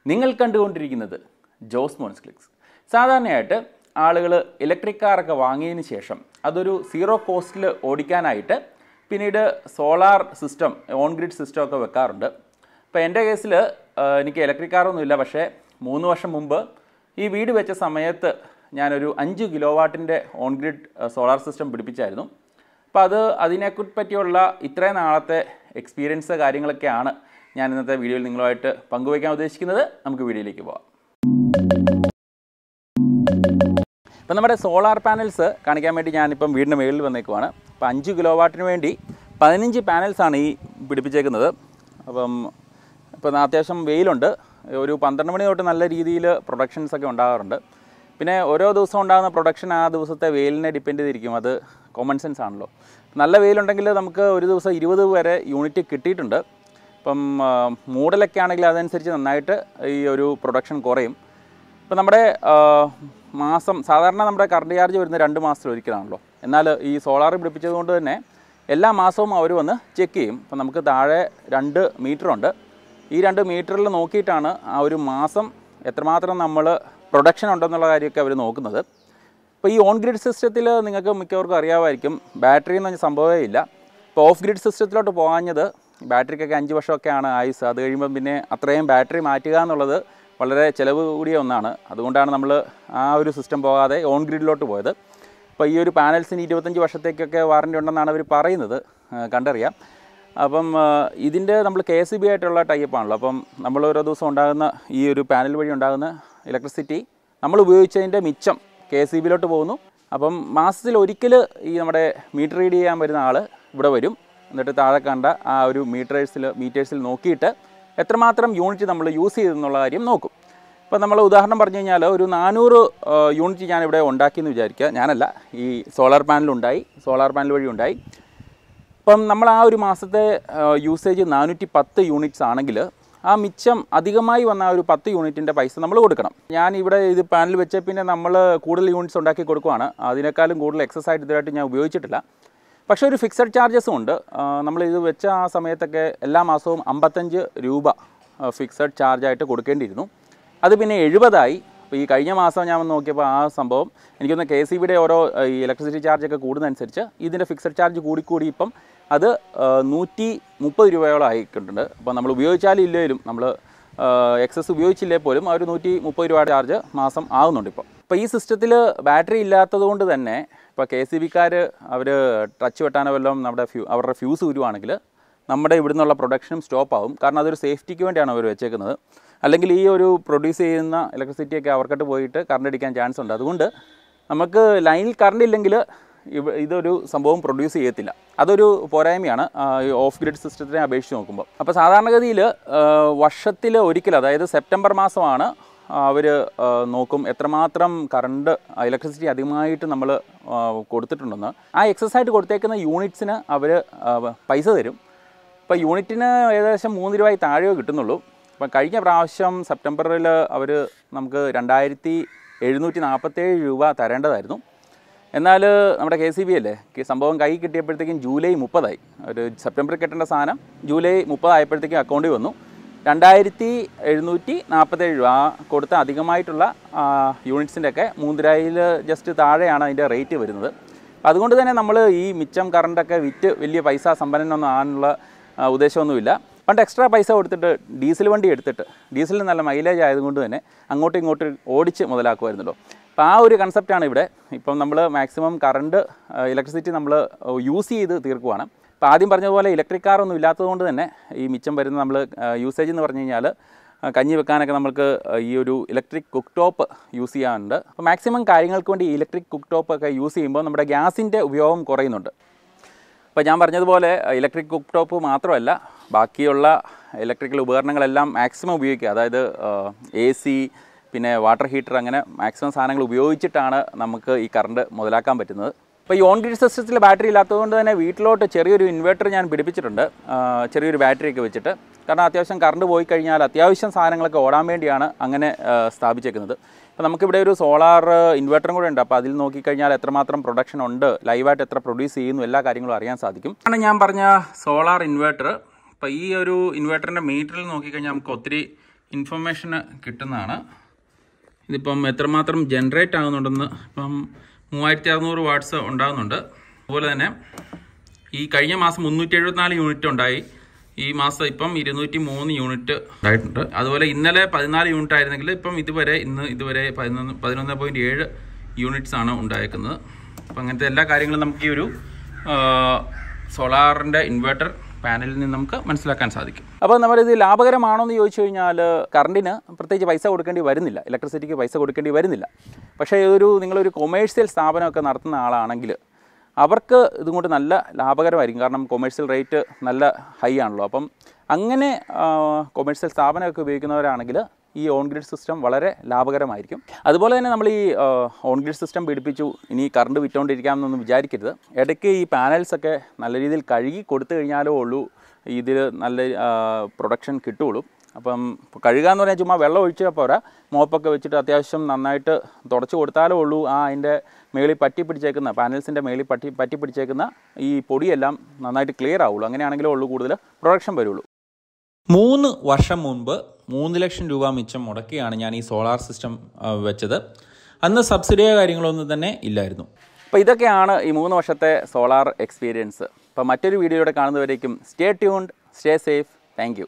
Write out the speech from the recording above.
നിങ്ങൾ കണ്ടുകൊണ്ടിരിക്കുന്നത് ജോസ് മോൻസ് ക്ലിക്സ് സാധാരണയായിട്ട് ആളുകൾ ഇലക്ട്രിക് കാറൊക്കെ വാങ്ങിയതിന് ശേഷം അതൊരു സീറോ കോസ്റ്റിൽ ഓടിക്കാനായിട്ട് പിന്നീട് solar system on grid system ഒക്കെ വെക്കാറുണ്ട് ഇപ്പോൾ എൻ്റെ കേസിൽ എനിക്ക് ഇലക്ട്രിക് കാറൊന്നുമില്ല പക്ഷേ മൂന്ന് വർഷം മുമ്പ് ഈ വീട് വെച്ച സമയത്ത് ഞാനൊരു അഞ്ച് കിലോ വാട്ടിൻ്റെ ഓൺ ഗ്രിഡ് സോളാർ സിസ്റ്റം പിടിപ്പിച്ചായിരുന്നു അപ്പോൾ അത് അതിനെ പറ്റിയുള്ള ഇത്രയും നാളത്തെ എക്സ്പീരിയൻസ് കാര്യങ്ങളൊക്കെയാണ് ഞാൻ ഇന്നത്തെ വീഡിയോയിൽ നിങ്ങളുമായിട്ട് പങ്കുവയ്ക്കാൻ ഉദ്ദേശിക്കുന്നത് നമുക്ക് വീഡിയോയിലേക്ക് പോകാം ഇപ്പം നമ്മുടെ സോളാർ പാനൽസ് കാണിക്കാൻ വേണ്ടി ഞാനിപ്പം വീടിൻ്റെ മുകളിൽ വന്നേക്കുവാണ് അപ്പോൾ അഞ്ച് കിലോ വാട്ടിന് വേണ്ടി പതിനഞ്ച് പാനൽസാണ് ഈ പിടിപ്പിച്ചേക്കുന്നത് അപ്പം ഇപ്പം അത്യാവശ്യം വെയിലുണ്ട് ഒരു പന്ത്രണ്ട് മണി തൊട്ട് നല്ല രീതിയിൽ പ്രൊഡക്ഷൻസ് ഒക്കെ ഉണ്ടാകാറുണ്ട് പിന്നെ ഓരോ ദിവസം ഉണ്ടാകുന്ന പ്രൊഡക്ഷൻ ആ ദിവസത്തെ വെയിലിനെ ഡിപ്പെൻഡ് ചെയ്തിരിക്കും അത് കോമൺ സെൻസ് ആണല്ലോ നല്ല വെയിലുണ്ടെങ്കിൽ നമുക്ക് ഒരു ദിവസം ഇരുപത് വരെ യൂണിറ്റ് കിട്ടിയിട്ടുണ്ട് ഇപ്പം ആ, മൂടലൊക്കെ ആണെങ്കിൽ അതനുസരിച്ച് നന്നായിട്ട് ഈ ഒരു പ്രൊഡക്ഷൻ കുറയും ഇപ്പം നമ്മുടെ ആ, മാസം സാധാരണ നമ്മുടെ കറണ്ട് ചാർജ് വരുന്നത് രണ്ട് മാസത്തിൽ ഒരിക്കലാണല്ലോ എന്നാൽ ഈ സോളാർ പിടിപ്പിച്ചത് കൊണ്ട് തന്നെ എല്ലാ മാസവും അവർ വന്ന് ചെക്ക് ചെയ്യും ഇപ്പം നമുക്ക് താഴെ രണ്ട് മീറ്ററുണ്ട് ഈ രണ്ട് മീറ്ററിൽ നോക്കിയിട്ടാണ് ആ ഒരു മാസം എത്രമാത്രം നമ്മൾ പ്രൊഡക്ഷൻ ഉണ്ടെന്നുള്ള കാര്യമൊക്കെ അവർ നോക്കുന്നത് ഇപ്പോൾ ഈ ഓൺ ഗ്രിഡ് സിസ്റ്റത്തിൽ നിങ്ങൾക്ക് മിക്കവർക്കും അറിയാമായിരിക്കും ബാറ്ററി എന്ന് പറഞ്ഞ സംഭവമേ ഇല്ല ഇപ്പോൾ ഓഫ് ഗ്രിഡ് സിസ്റ്റത്തിലോട്ട് പോകാഞ്ഞത് ബാറ്ററിക്കൊക്കെ അഞ്ച് വർഷമൊക്കെയാണ് ആയുസ് അത് കഴിയുമ്പം പിന്നെ അത്രയും ബാറ്ററി മാറ്റുക എന്നുള്ളത് വളരെ ചിലവ് കൂടിയ ഒന്നാണ് അതുകൊണ്ടാണ് നമ്മൾ ആ ഒരു സിസ്റ്റം പോകാതെ ഓൺ ഗ്രിഡിലോട്ട് പോയത് അപ്പോൾ ഈ ഒരു പാനൽസിന് ഇരുപത്തഞ്ച് വർഷത്തേക്കൊക്കെ വാറൻറ്റി ഉണ്ടെന്നാണ് അവർ പറയുന്നത് ആ, കണ്ടറിയാം അപ്പം ആ, ഇതിൻ്റെ നമ്മൾ കെ എസ് ബി ആയിട്ടുള്ള ടൈപ്പാണല്ലോ അപ്പം നമ്മൾ ഓരോ ദിവസം ഉണ്ടാകുന്ന ഈ ഒരു പാനൽ വഴി ഉണ്ടാകുന്ന ഇലക്ട്രിസിറ്റി നമ്മൾ ഉപയോഗിച്ചതിൻ്റെ മിച്ചം കെ എസ് ഇ ബിയിലോട്ട് പോകുന്നു അപ്പം മാസത്തിൽ ഒരിക്കൽ ഈ നമ്മുടെ മീറ്റർ റീഡ് ചെയ്യാൻ വരുന്ന ആൾ ഇവിടെ വരും എന്നിട്ട് താഴെ കണ്ട ആ ഒരു മീറ്റേഴ്സിൽ മീറ്റേഴ്സിൽ നോക്കിയിട്ട് എത്രമാത്രം യൂണിറ്റ് നമ്മൾ യൂസ് ചെയ്തെന്നുള്ള കാര്യം നോക്കും ഇപ്പം നമ്മൾ ഉദാഹരണം പറഞ്ഞു കഴിഞ്ഞാൽ ഒരു നാനൂറ് യൂണിറ്റ് ഞാനിവിടെ ഉണ്ടാക്കിയെന്ന് വിചാരിക്കുക ഞാനല്ല ഈ സോളാർ പാനൽ ഉണ്ടായി സോളാർ പാനൽ വഴി ഉണ്ടായി ഇപ്പം നമ്മൾ ആ ഒരു മാസത്തെ യൂസേജ് നാനൂറ്റി പത്ത് യൂണിറ്റ്സ് ആണെങ്കിൽ ആ മിച്ചം അധികമായി വന്ന ആ ഒരു പത്ത് യൂണിറ്റിൻ്റെ പൈസ നമ്മൾ കൊടുക്കണം ഞാൻ ഇവിടെ ഇത് പാനൽ വെച്ച പിന്നെ നമ്മൾ കൂടുതൽ യൂണിറ്റ്സ് ഉണ്ടാക്കി കൊടുക്കുവാണ് അതിനേക്കാളും കൂടുതൽ എക്സസ് ആയിട്ട് ഇതുവരായിട്ട് ഞാൻ ഉപയോഗിച്ചിട്ടില്ല പക്ഷേ ഒരു ഫിക്സഡ് ചാർജസും ഉണ്ട് നമ്മൾ ഇത് വെച്ച ആ സമയത്തൊക്കെ എല്ലാ മാസവും അമ്പത്തഞ്ച് രൂപ ഫിക്സഡ് ചാർജായിട്ട് കൊടുക്കേണ്ടിയിരുന്നു അത് പിന്നെ എഴുപതായി അപ്പോൾ ഈ കഴിഞ്ഞ മാസം ഞാൻ വന്ന് നോക്കിയപ്പോൾ ആ സംഭവം എനിക്കൊന്ന് കെ സി ബിയുടെ ഓരോ ആ, ഈ ഇലക്ട്രിസിറ്റി ചാർജൊക്കെ കൂടുന്നതനുസരിച്ച് ഇതിൻ്റെ ഫിക്സഡ് ചാർജ് കൂടിക്കൂടി ഇപ്പം അത് ആ, നൂറ്റി മുപ്പത് രൂപയോളം ആയിട്ടുണ്ട് അപ്പോൾ നമ്മൾ ഉപയോഗിച്ചാലും ഇല്ലേലും നമ്മൾ എക്സസ് ഉപയോഗിച്ചില്ലേ പോലും ആ ഒരു നൂറ്റി മുപ്പത് രൂപ ചാർജ് മാസം ആകുന്നുണ്ട് ഇപ്പോൾ ഇപ്പോൾ ഈ സിസ്റ്റത്തിൽ ബാറ്ററി ഇല്ലാത്തത് കൊണ്ട് തന്നെ ഇപ്പോൾ കെ സി ബിക്കാർ അവർ ടച്ച് വെട്ടാനോ വല്ലതും നമ്മുടെ ഫ്യൂ അവരുടെ ഫ്യൂസ് ഉരുവാണെങ്കിൽ നമ്മുടെ ഇവിടെ നിന്നുള്ള പ്രൊഡക്ഷനും സ്റ്റോപ്പ് ആവും കാരണം അതൊരു സേഫ്റ്റിക്ക് വേണ്ടിയാണ് അവർ വെച്ചേക്കുന്നത് അല്ലെങ്കിൽ ഈ ഒരു പ്രൊഡ്യൂസ് ചെയ്യുന്ന ഇലക്ട്രിസിറ്റിയൊക്കെ അവർക്കിട്ട് പോയിട്ട് കറണ്ട് അടിക്കാൻ ചാൻസ് ഉണ്ട് അതുകൊണ്ട് നമുക്ക് ലൈനിൽ കറണ്ട് ഇല്ലെങ്കിൽ ഇവ- ഇതൊരു സംഭവം പ്രൊഡ്യൂസ് ചെയ്യത്തില്ല അതൊരു പോരായ്മയാണ് ആ, ഈ ഓഫ് ഗ്രിഡ് സിസ്റ്റത്തിനെ അപേക്ഷിച്ച് നോക്കുമ്പോൾ അപ്പോൾ സാധാരണഗതിയിൽ വർഷത്തിൽ ഒരിക്കൽ അതായത് സെപ്റ്റംബർ മാസമാണ് അവർ നോക്കും എത്രമാത്രം കറണ്ട് ഇലക്ട്രിസിറ്റി അധികമായിട്ട് നമ്മൾ കൊടുത്തിട്ടുണ്ടെന്ന് ആ എക്സസ് ആയിട്ട് കൊടുത്തേക്കുന്ന യൂണിറ്റ്സിന് അവർ പൈസ തരും ഇപ്പോൾ യൂണിറ്റിന് ഏകദേശം മൂന്ന് രൂപയിൽ താഴെയോ കിട്ടുന്നുള്ളൂ അപ്പം കഴിഞ്ഞ പ്രാവശ്യം സെപ്റ്റംബറിൽ അവർ നമുക്ക് രണ്ടായിരത്തി എഴുന്നൂറ്റി നാൽപ്പത്തേഴ് രൂപ തരേണ്ടതായിരുന്നു എന്നാൽ നമ്മുടെ കെ സി ബി അല്ലേ ഈ സംഭവം കൈ കിട്ടിയപ്പോഴത്തേക്കും ജൂലൈ മുപ്പതായി ഒരു സെപ്റ്റംബറിൽ കിട്ടേണ്ട സാധനം ജൂലൈ മുപ്പതായപ്പോഴത്തേക്കും അക്കൗണ്ടിൽ വന്നു രണ്ടായിരത്തി എഴുന്നൂറ്റി നാൽപ്പത്തേഴ് രൂപ ആ കൊടുത്ത അധികമായിട്ടുള്ള യൂണിറ്റ്സിൻ്റെ ഒക്കെ മൂന്നിരായിൽ ജസ്റ്റ് താഴെയാണ് അതിൻ്റെ റേറ്റ് വരുന്നത് അതുകൊണ്ട് തന്നെ നമ്മൾ ഈ മിച്ചം കറണ്ടൊക്കെ വിറ്റ് വലിയ പൈസ സമ്പന്നനൊന്നും ആകാനുള്ള ആ, ഉദ്ദേശമൊന്നുമില്ല പണ്ട് എക്സ്ട്രാ പൈസ കൊടുത്തിട്ട് ഡീസൽ വണ്ടി എടുത്തിട്ട് ഡീസലിന് നല്ല മൈലേജ് ആയതുകൊണ്ട് തന്നെ അങ്ങോട്ടും ഇങ്ങോട്ടും ഓടിച്ച് മുതലാക്കുമായിരുന്നല്ലോ അപ്പോൾ ആ ഒരു കൺസെപ്റ്റാണ് ഇവിടെ ഇപ്പം നമ്മൾ മാക്സിമം കറണ്ട് ഇലക്ട്രിസിറ്റി നമ്മൾ യൂസ് ചെയ്ത് തീർക്കുവാണ് അപ്പോൾ ആദ്യം പറഞ്ഞതുപോലെ ഇലക്ട്രിക് കാർ ഒന്നും ഇല്ലാത്തതുകൊണ്ട് തന്നെ ഈ മിച്ചം വരുന്ന നമ്മൾ യൂസേജ് എന്ന് പറഞ്ഞു കഴിഞ്ഞാൽ ആ, കഞ്ഞി വെക്കാനൊക്കെ നമുക്ക് ആ, ഈ ഒരു ഇലക്ട്രിക് കുക്ക് ടോപ്പ് യൂസ് ചെയ്യാറുണ്ട് അപ്പോൾ മാക്സിമം കാര്യങ്ങൾക്ക് വേണ്ടി ഇലക്ട്രിക് കുക്ക് ടോപ്പ് ഒക്കെ യൂസ് ചെയ്യുമ്പോൾ നമ്മുടെ ഗ്യാസിൻ്റെ ഉപയോഗം കുറയുന്നുണ്ട് ഇപ്പോൾ ഞാൻ പറഞ്ഞതുപോലെ ഇലക്ട്രിക് കുക്ക് ടോപ്പ് മാത്രമല്ല ബാക്കിയുള്ള ഇലക്ട്രിക്കൽ ഉപകരണങ്ങളെല്ലാം മാക്സിമം ഉപയോഗിക്കുക അതായത് എ സി പിന്നെ വാട്ടർ ഹീറ്റർ അങ്ങനെ മാക്സിമം സാധനങ്ങൾ ഉപയോഗിച്ചിട്ടാണ് നമുക്ക് ഈ കറണ്ട് മുതലാക്കാൻ പറ്റുന്നത് ഇപ്പോൾ ഈ ഓൺ ഗ്രിഡ് സിസ്റ്റത്തിൽ ബാറ്ററി ഇല്ലാത്തതുകൊണ്ട് തന്നെ വീട്ടിലോട്ട് ചെറിയൊരു ഇൻവെർട്ടർ ഞാൻ പിടിപ്പിച്ചിട്ടുണ്ട് ആ, ചെറിയൊരു ബാറ്ററിയൊക്കെ വെച്ചിട്ട് കാരണം അത്യാവശ്യം കറണ്ട് പോയി കഴിഞ്ഞാൽ അത്യാവശ്യം സാധനങ്ങളൊക്കെ ഓടാൻ വേണ്ടിയാണ് അങ്ങനെ ആ, സ്ഥാപിച്ചേക്കുന്നത് അപ്പോൾ നമുക്കിവിടെ ഒരു സോളാർ ഇൻവെർട്ടറും കൂടെ ഉണ്ട് അപ്പോൾ അതിൽ നോക്കിക്കഴിഞ്ഞാൽ എത്രമാത്രം പ്രൊഡക്ഷൻ ഉണ്ട് ലൈവായിട്ട് എത്ര പ്രൊഡ്യൂസ് ചെയ്യുന്നു എല്ലാ കാര്യങ്ങളും അറിയാൻ സാധിക്കും ആണ് ഞാൻ പറഞ്ഞ സോളാർ ഇൻവെർട്ടർ ഇപ്പോൾ ഈ ഒരു ഇൻവെർട്ടറിൻ്റെ മീറ്ററിൽ നോക്കിക്കഴിഞ്ഞാൽ നമുക്ക് ഒത്തിരി ഇൻഫർമേഷൻ കിട്ടുന്നതാണ് ഇതിപ്പം എത്രമാത്രം ജനറേറ്റ് ആകുന്നുണ്ടെന്ന് ഇപ്പം മൂവായിരത്തി അറുന്നൂറ് വാട്ട്സ് ഉണ്ടാകുന്നുണ്ട് അതുപോലെ തന്നെ ഈ കഴിഞ്ഞ മാസം മുന്നൂറ്റി എഴുപത്തിനാല് യൂണിറ്റ് ഉണ്ടായി ഈ മാസം ഇപ്പം ഇരുന്നൂറ്റി മൂന്ന് യൂണിറ്റ് ഉണ്ടായിട്ടുണ്ട് അതുപോലെ ഇന്നലെ പതിനാല് യൂണിറ്റ് ആയിരുന്നെങ്കിൽ ഇപ്പം ഇതുവരെ ഇന്ന് ഇതുവരെ പതിനൊന്ന് പതിനൊന്ന് പോയിൻറ്റ് ഏഴ് യൂണിറ്റ്സ് ആണ് ഉണ്ടായേക്കുന്നത് അപ്പം അങ്ങനത്തെ എല്ലാ കാര്യങ്ങളും നമുക്ക് ഈ ഒരു സോളാറിൻ്റെ ഇൻവെർട്ടർ പാനലിൽ നിന്ന് നമുക്ക് മനസ്സിലാക്കാൻ സാധിക്കും അപ്പോൾ നമ്മളിത് ലാഭകരമാണോ എന്ന് ചോദിച്ചു കഴിഞ്ഞാൽ കറണ്ടിന് പ്രത്യേകിച്ച് പൈസ കൊടുക്കേണ്ടി വരുന്നില്ല ഇലക്ട്രിസിറ്റിക്ക് പൈസ കൊടുക്കേണ്ടി വരുന്നില്ല പക്ഷേ ഇതൊരു നിങ്ങളൊരു കൊമേഴ്സ്യൽ സ്ഥാപനമൊക്കെ നടത്തുന്ന ആളാണെങ്കിൽ അവർക്ക് ഇതും കൊണ്ട് നല്ല ലാഭകരമായിരിക്കും കാരണം കൊമേഴ്സ്യൽ റേറ്റ് നല്ല ഹൈ ആണല്ലോ അപ്പം അങ്ങനെ കൊമേഴ്സ്യൽ സ്ഥാപനമൊക്കെ ഉപയോഗിക്കുന്നവരാണെങ്കിൽ ഈ ഓൺ ഗ്രിഡ് സിസ്റ്റം വളരെ ലാഭകരമായിരിക്കും അതുപോലെ തന്നെ നമ്മൾ ഈ ഓൺ ഗ്രിഡ് സിസ്റ്റം പിടിപ്പിച്ചു ഇനി കറണ്ട് വിറ്റുകൊണ്ടിരിക്കാമെന്നൊന്നും വിചാരിക്കരുത് ഇടയ്ക്ക് ഈ പാനൽസ് ഒക്കെ നല്ല രീതിയിൽ കഴുകി കൊടുത്തു കഴിഞ്ഞാലേ ഉള്ളൂ ഇതിൽ നല്ല പ്രൊഡക്ഷൻ കിട്ടുള്ളൂ അപ്പം കഴുകുക എന്ന് പറഞ്ഞാൽ ചുമ്മാ വെള്ളം ഒഴിച്ചാൽ പോരാ മോപ്പൊക്കെ വെച്ചിട്ട് അത്യാവശ്യം നന്നായിട്ട് തുടച്ച് കൊടുത്താലേ ഉള്ളൂ ആ അതിൻ്റെ മേളിൽ പറ്റി പിടിച്ചേക്കുന്ന പാനൽസിൻ്റെ മേളിൽ പറ്റി പറ്റി പിടിച്ചേക്കുന്ന ഈ പൊടിയെല്ലാം നന്നായിട്ട് ക്ലിയർ ആവുള്ളൂ അങ്ങനെയാണെങ്കിലേ ഉള്ളൂ കൂടുതൽ പ്രൊഡക്ഷൻ വരുള്ളൂ മൂന്ന് വർഷം മുൻപ് മൂന്ന് ലക്ഷം രൂപ മിച്ചം മുടക്കിയാണ് ഞാൻ ഈ സോളാർ സിസ്റ്റം വെച്ചത് അന്ന് സബ്സിഡിയോ കാര്യങ്ങളൊന്നും തന്നെ ഇല്ലായിരുന്നു അപ്പോൾ ഇതൊക്കെയാണ് ഈ മൂന്ന് വർഷത്തെ സോളാർ എക്സ്പീരിയൻസ് അപ്പോൾ മറ്റൊരു വീഡിയോയുടെ കാണുന്നവരേക്കും stay tuned stay safe thank